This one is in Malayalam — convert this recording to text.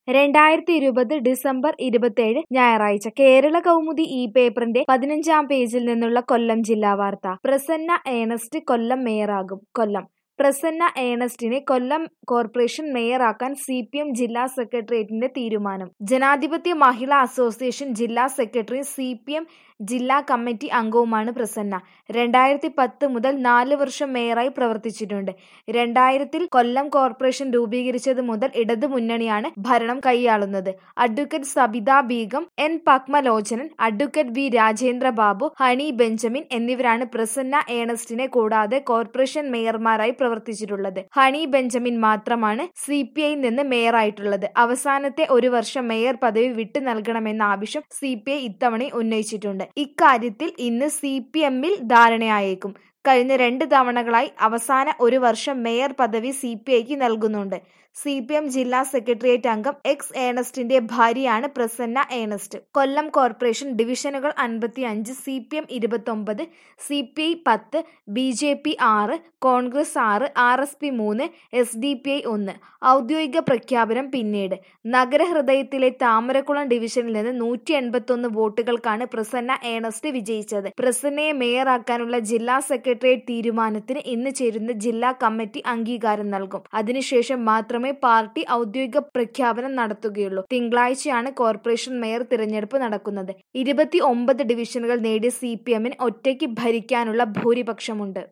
രണ്ടായിരത്തി ഇരുപത് ഡിസംബർ ഇരുപത്തേഴ് ഞായറാഴ്ച കേരള കൗമുദി ഈ പേപ്പറിന്റെ പതിനഞ്ചാം പേജിൽ നിന്നുള്ള കൊല്ലം ജില്ലാ വാർത്ത പ്രസന്ന ഏണസ്റ്റ് കൊല്ലം മേയറാകും കൊല്ലം പ്രസന്ന ഏണസ്റ്റിനെ കൊല്ലം കോർപ്പറേഷൻ മേയറാക്കാൻ സി പി എം ജില്ലാ സെക്രട്ടേറിയറ്റിന്റെ തീരുമാനം ജനാധിപത്യ മഹിളാ അസോസിയേഷൻ ജില്ലാ സെക്രട്ടറി സി പി എം ജില്ലാ കമ്മിറ്റി അംഗവുമാണ് പ്രസന്ന രണ്ടായിരത്തി പത്ത് മുതൽ നാല് വർഷം മേയറായി പ്രവർത്തിച്ചിട്ടുണ്ട് രണ്ടായിരത്തിൽ കൊല്ലം കോർപ്പറേഷൻ രൂപീകരിച്ചത് മുതൽ ഇടതു മുന്നണിയാണ് ഭരണം കൈയാളുന്നത് advocate Sabitha Beegum N Padmalochanan advocate V Rajendra Babu Honey Benjamin എന്നിവരാണ് പ്രസന്ന ഏണസ്റ്റിനെ കൂടാതെ കോർപ്പറേഷൻ മേയർമാരായി പ്രവർത്തിച്ചിട്ടുള്ളത് ഹണി ബെഞ്ചമിൻ മാത്രമാണ് സി പി ഐ നിന്ന് മേയറായിട്ടുള്ളത് അവസാനത്തെ ഒരു വർഷം മേയർ പദവി വിട്ടു നൽകണമെന്ന ആവശ്യം സി പി ഐ ഇത്തവണ ഉന്നയിച്ചിട്ടുണ്ട് ഇക്കാര്യത്തിൽ ഇന്ന് സി പി എമ്മിൽ ധാരണയായേക്കും കഴിഞ്ഞ രണ്ട് തവണകളായി അവസാന ഒരു വർഷം മേയർ പദവി സി പി ഐക്ക് നൽകുന്നുണ്ട് സി പി എം ജില്ലാ സെക്രട്ടേറിയറ്റ് അംഗം എക്സ് ഏണസ്റ്റിന്റെ ഭാര്യയാണ് പ്രസന്ന ഏണസ്റ്റ് കൊല്ലം കോർപ്പറേഷൻ ഡിവിഷനുകൾ അൻപത്തി അഞ്ച് സി പി എം ഇരുപത്തൊമ്പത് സി പി ഐ പത്ത് ബി ജെ പി ആറ് കോൺഗ്രസ് ആറ് ആർ എസ് പി മൂന്ന് എസ് ഡി പി ഐ ഒന്ന് ഔദ്യോഗിക പ്രഖ്യാപനം പിന്നീട് നഗരഹൃദയത്തിലെ താമരക്കുളം ഡിവിഷനിൽ നിന്ന് നൂറ്റി എൺപത്തൊന്ന് വോട്ടുകൾക്കാണ് പ്രസന്ന ഏണസ്റ്റ് വിജയിച്ചത് പ്രസന്നയെ മേയറാക്കാനുള്ള ജില്ലാ സെക്രട്ടേറിയറ്റ് തീരുമാനത്തിന് ഇന്ന് ചേരുന്ന ജില്ലാ കമ്മിറ്റി അംഗീകാരം നൽകും അതിനുശേഷം മാത്രമേ പാർട്ടി ഔദ്യോഗിക പ്രഖ്യാപനം നടത്തുകയുള്ളൂ തിങ്കളാഴ്ചയാണ് കോർപ്പറേഷൻ മേയർ തിരഞ്ഞെടുപ്പ് നടക്കുന്നത് ഇരുപത്തി ഒമ്പത് ഡിവിഷനുകൾ നേടിയ സി പി എമ്മിന് ഒറ്റയ്ക്ക് ഭരിക്കാനുള്ള ഭൂരിപക്ഷമുണ്ട്